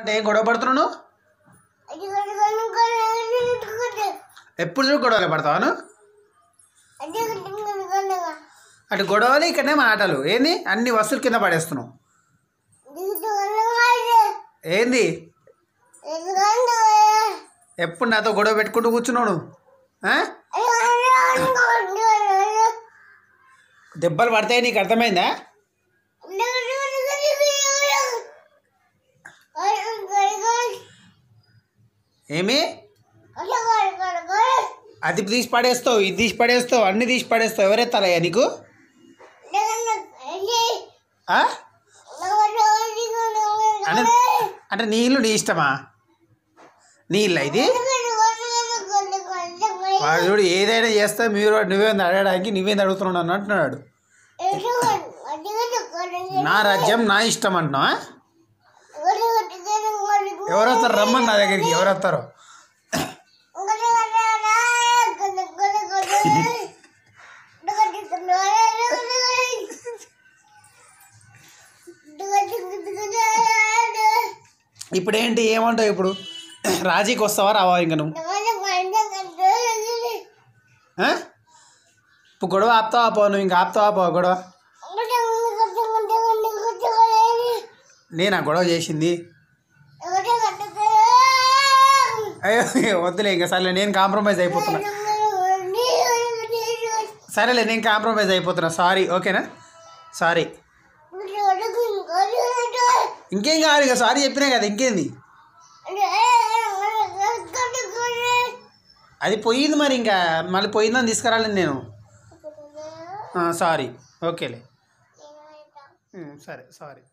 అంటే ఏం గొడవ పడుతున్నావు ఎప్పుడు చూడు గొడవలు పడతావాను అటు గొడవలు ఇక్కడనే మాటలు ఏంది అన్ని వస్తువులు కింద పడేస్తున్నావు ఏంది ఎప్పుడు నాతో గొడవ పెట్టుకుంటూ కూర్చున్నావు ఆ? దెబ్బలు పడతాయి నీకు అర్థమైందా ఏమి అది తీసి పడేస్తావు ఇది తీసి పడేస్తావు అన్ని తీసి పడేస్తావు ఎవరెత్తారయ్యా నీకు ఆ? అంటే అంటే నీళ్ళు నీ ఇష్టమా నీళ్ళ ఇది వాడు చూడు ఏదైనా చేస్తే మీరు నువ్వేంది అడగడానికి నువ్వేంది అడుగుతున్నాడు అని అంటున్నాడు నా రాజ్యం నా ఇష్టం అంటున్నావా ఎవరు వస్తారు రమ్మని నా దగ్గరికి ఎవరు వస్తారు ఇప్పుడు ఏంటి ఏమంటావు ఇప్పుడు రాజీకి వస్తావా రావా ఇంక నువ్వు ఆ? ఇప్పుడు గొడవ ఆపుతావా పో నువ్వు ఇంకా ఆపుతావా పో గొడవ నేనా గొడవ చేసింది అయ్యో వద్దులే ఇంకా సరేలే నేను కాంప్రమైజ్ అయిపోతున్నా సరేలే నేను కాంప్రమైజ్ అయిపోతున్నా సారీ ఓకేనా సారీ ఇంకేం కావాలి ఇక సారీ చెప్పినా కదా ఇంకేంది అది పోయింది మరి ఇంకా మళ్ళీ పోయిందని తీసుకురాలేను నేను సారీ ఓకేలే ఉమ్, సరే సారీ